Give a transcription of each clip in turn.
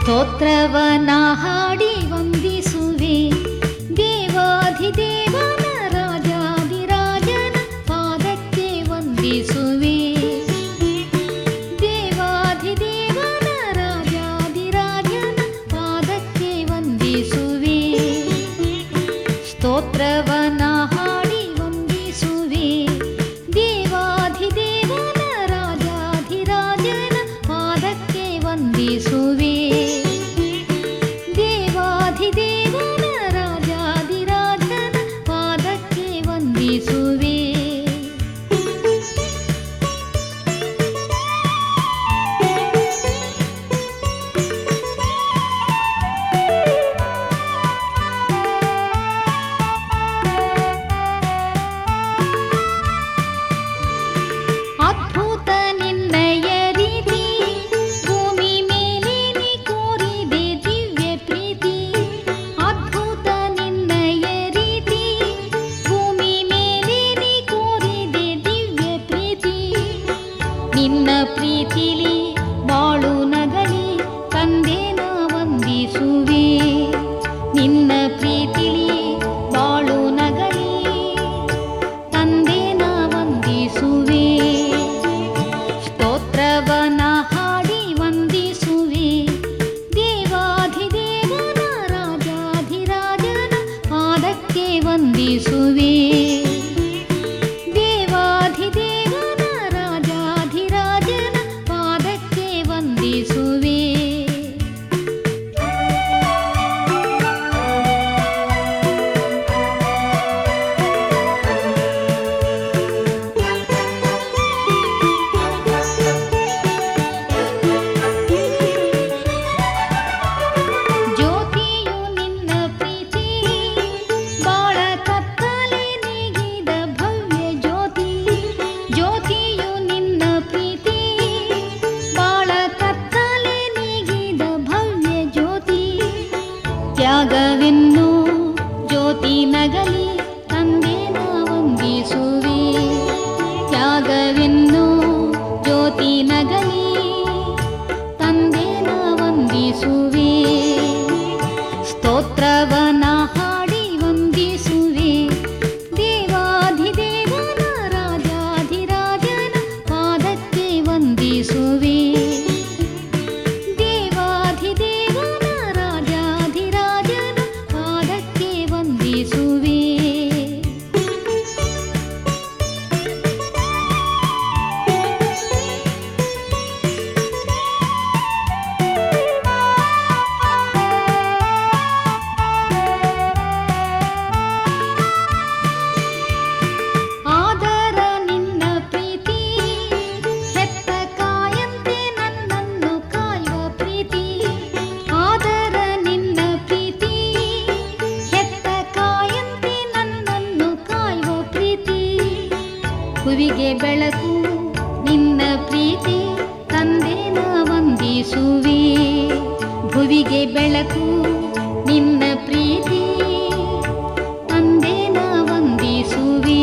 ಸ್ತೋತ್ರವನ ಹಾಡಿ ವಂದಿಸುವೆ ದೇವಾಧಿದೇವನ ರಾಜಾಧಿರಾಜನ ಪಾದಕ್ಕೆ ವಂದಿಸುವೆ ದೇವಾಧಿದೇವನ ರಾಜಾಧಿರಾಜನ ಪಾದಕ್ಕೆ ವಂದಿಸುವೆ ಸ್ತೋತ್ರವನ ಹಾಡಿ ವಂದಿಸುವೆ ದೇವಾಧಿದೇವನ ರಾಜಾಧಿರಾಜನ ಪಾದಕ್ಕೆ ವಂದಿಸುವೆ ದೇವಾಧಿದೇವನ ರಾಜಾಧಿರಾಜನ ಪಾದಕ್ಕೆ ವಂದಿಸುವೆ ಅದ್ಭುತ ನಿನ್ನಯ ರೀತಿ ಭೂಮಿ ಮೇಲೆ ನೀ ಕೋರಿದೆ ದಿವ್ಯ ಪ್ರೀತಿ ಅದ್ಭುತ ನಿನ್ನಯ ರೀತಿ ಭೂಮಿ ಮೇಲೆ ನೀ ಕೋರಿದೆ ದಿವ್ಯ ಪ್ರೀತಿ ನಿನ್ನ ಪ್ರೀತಿಲಿ ಬಾಳು ನಗಲಿ ತಂದೆನ ವಂದಿಸುವೆ ನಿನ್ನ ಪ್ರೀತಿಲಿ ಬಾಳು ನಗಲಿ ತಂದೆನ ವಂದಿಸುವೆ ಸ್ತೋತ್ರವನ ಹಾಡಿ ವಂದಿಸುವೆ ದೇವಾಧಿದೇವನ ರಾಜಾಧಿರಾಜನ ಪಾದಕ್ಕೆ ವಂದಿಸುವೆ ದೇವಾಧಿದೇವನ ರಾಜಾಧಿರಾಜನ ಪಾದಕ್ಕೆ ವಂದಿಸುವೆ ಜ್ಯೋತಿಯು ನಿನ್ನ ಪ್ರೀತಿ ಬಾಳ ಕತ್ತಲೆ ನೀಗಿದ ಭವ್ಯ ಜ್ಯೋತಿ ಜ್ಯೋತಿಯು ನಿನ್ನ ಪ್ರೀತಿ ಬಾಳ ಕತ್ತಲೆ ನೀಗಿದ ಭವ್ಯ ಜ್ಯೋತಿ ತ್ಯಾಗವೆನ್ನು ಜ್ಯೋತಿ ನಗಲಿ ತಂದೆನ ವಂದಿಸುವೆ ತ್ಯಾಗವೆನ್ನು ಜ್ಯೋತಿ ನಗಲಿ ತಂದೆನ ವಂದಿಸುವೆ ಸ್ತೋತ್ರವನ ಹಾಡಿ ವಂದಿಸುವೆ ದೇವಾಧಿದೇವನ ರಾಜಾಧಿರಾಜನ ಪಾದಕ್ಕೆ ವಂದಿಸುವೆ ದೇವಾಧಿದೇವನ ರಾಜಾಧಿರಾಜನ ಪಾದಕ್ಕೆ ವಂದಿಸುವೆ ಆದರ ನಿನ್ನ ಪ್ರೀತಿ ಹೆತ್ತ ಕಾಯಂತೆ ನನ್ನನ್ನು ಕಾಯುವ ಪ್ರೀತಿ ಆದರ ನಿನ್ನ ಪ್ರೀತಿ ಹೆತ್ತ ಕಾಯಂತೆ ನನ್ನನ್ನು ಕಾಯುವ ಪ್ರೀತಿ ಹುವಿಗೆ ಬೆಳಕು ನಿನ್ನ ಪ್ರೀತಿ ತಂದೆನ ವಂದಿಸುವೆ ಭುವಿಗೆ ಬೆಳಕು ನಿನ್ನ ಪ್ರೀತಿ ತಂದೆನ ವಂದಿಸುವೆ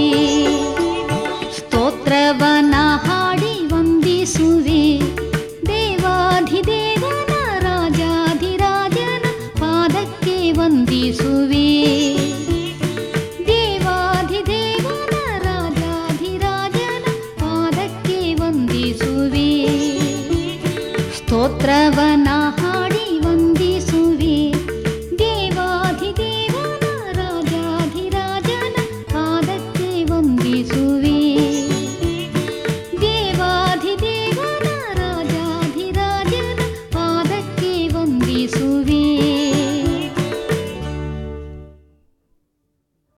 ಸ್ತೋತ್ರವನ ಹಾಡಿ ವಂದಿಸುವೆ ದೇವಾಧಿದೇವ